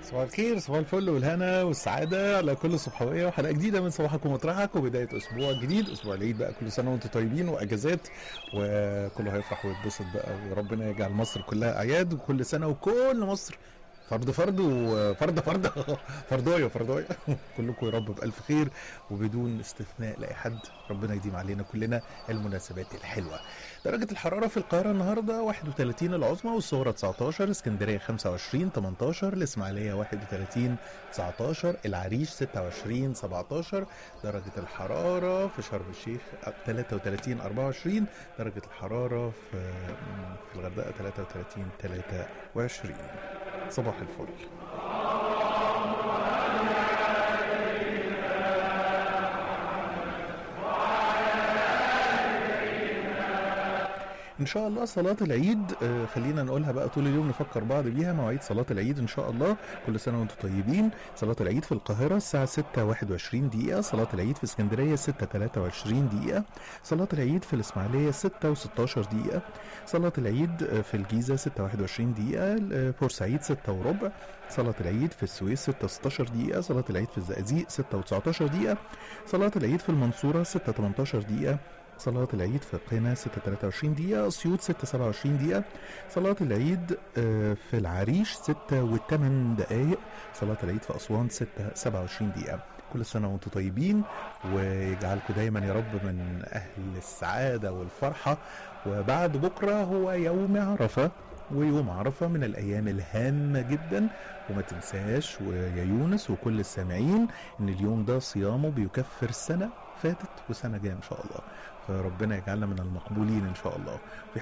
صباح الخير صباح الفل والهنا والسعادة على كل صبحوية وحلقة جديدة من صباحكم ومطرحك وبداية أسبوع جديد أسبوع العيد بقى كل سنة وأنتم طيبين وأجازات وكله هيفرح ويتبسط بقى وربنا يجعل مصر كلها أعياد وكل سنة وكل مصر فرد فرد وفرد فرد فردايه فردايه كلكم يا رب بألف خير وبدون استثناء لأي حد ربنا يديم علينا كلنا المناسبات الحلوة درجة الحرارة في القاهرة النهاردة 31 العظمى والصغرى 19 اسكندرية 25 18 الإسماعيلية 31 19 العريش 26 17 درجة الحرارة في شرم الشيخ 33 24 درجة الحرارة في في الغردقة 33 23 صباح الفل ان شاء الله صلاة العيد آه، خلينا نقولها بقى طول اليوم نفكر بعض بيها مواعيد صلاة العيد ان شاء الله كل سنة وانتم طيبين صلاة العيد في القاهرة الساعة 6 21 دقيقة صلاة العيد في اسكندرية 6 23 دقيقة صلاة العيد في الاسماعيلية 6 و16 دقيقة صلاة العيد آه، في الجيزة 6 21 دقيقة آه، بورسعيد 6 وربع صلاة العيد في السويس 6 16 دقيقة صلاة العيد في الزقازيق 6 و19 دقيقة صلاة العيد في المنصورة 6 18 دقيقة صلاة العيد في قنا 6 23 دقيقة أسيوط 6 27 دقيقة صلاة العيد آه، في العريش 6 و8 دقايق صلاة العيد في أسوان 6 27 دقيقة كل سنة وانتم طيبين ويجعلكم دايما يا رب من أهل السعادة والفرحة وبعد بكرة هو يوم عرفة ويوم عرفة من الأيام الهامة جدا وما تنساش ويا يونس وكل السامعين إن اليوم ده صيامه بيكفر سنة فاتت وسنة جاية إن شاء الله فربنا يجعلنا من المقبولين إن شاء الله في